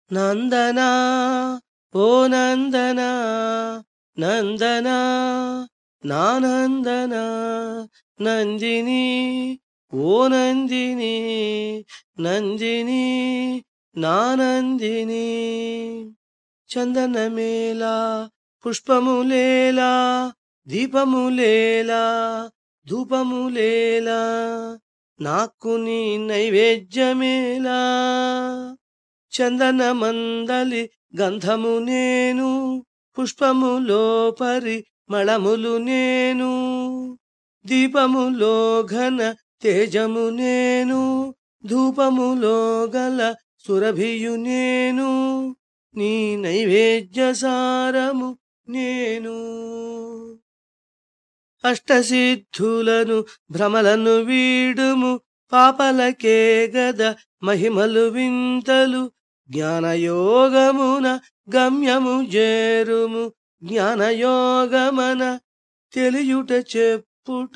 నందనా ఓ నందనా నందనా నా నందనా నందిని ఓ నందిని నందిని నా నందిని చందనమేలా పుష్పములేలా దీపములేలా ధూపములేలా నాకు నీ నైవేద్యమేలా చందనమందలి గంధము నేను పుష్పములో పరి మళములు నేను దీపములో ఘన తేజము నేను ధూపములో గల సురభియు నేను నీ నైవేద్య సారము నేను అష్టసిద్ధులను భ్రమలను వీడుము పాపలకే గద మహిమలు వింతలు జ్ఞానయోగమున గమ్యము చేరుము జ్ఞానయోగమన తెలియుట చెప్పుట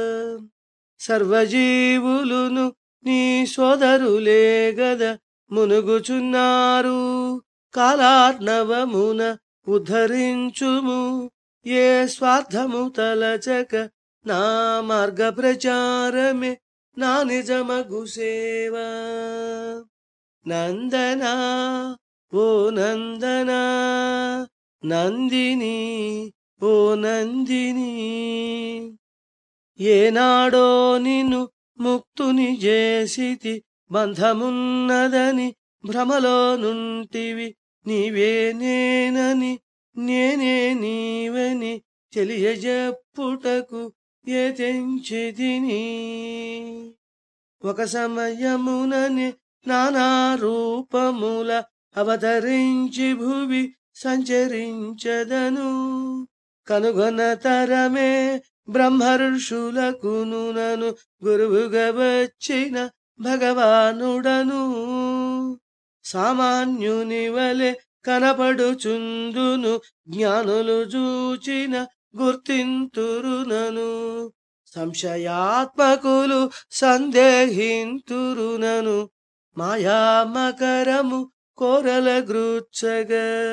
సర్వజీవులును నీ సోదరులే గద మునుగుచున్నారు కాలార్ణవమున ఉద్ధరించుము ఏ స్వార్థము తలచక నా మార్గ ప్రచారమే నా నిజమగు సేవ నందనా ఓ నందనా నందిని ఓ నందిని ఏనాడో నిన్ను ముక్తుని చేసితి బంధమున్నదని భ్రమలో నుంటివి నీవే నేనని నేనే నీవని తెలియజెప్పుటకు ఏ తెంచిదిని ఒక సమయమునని నానా రూపముల అవతరించి భువి సంచరించదను కనుగొన తరమే బ్రహ్మర్షులకు నను గురువుగా వచ్చిన భగవానుడను సామాన్యుని వలె కనపడుచుందును జ్ఞానులు చూచిన గుర్తింతురునను సంశయాత్మకులు సందేహింతురునను మాయామకరము కోరల గృచ్చగ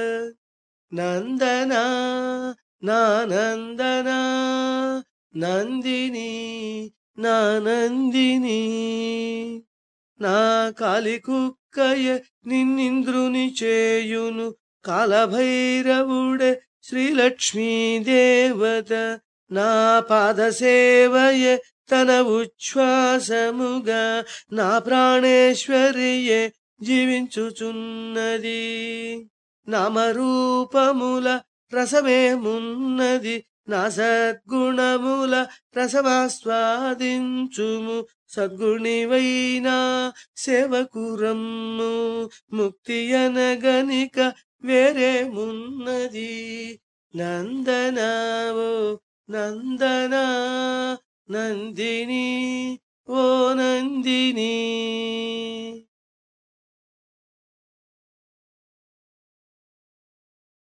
నందనా నా నందనా నందిని నా నందిని నా కాలి కుక్కయ నిన్నింద్రుని చేయును కాలభైరవుడే శ్రీలక్ష్మీ దేవత నా పాద సేవయే తన ఉచ్ఛ్వాసముగా నా ప్రాణేశ్వరియే జీవించుచున్నది నామరూపముల రసమేమున్నది నా సద్గుణముల రసమాస్వాదించుము సద్గుణివైనా సేవకురమ్ము ముక్తి అనగనిక వేరేమున్నది నందనావో నందనా నందిని ఓ నందిని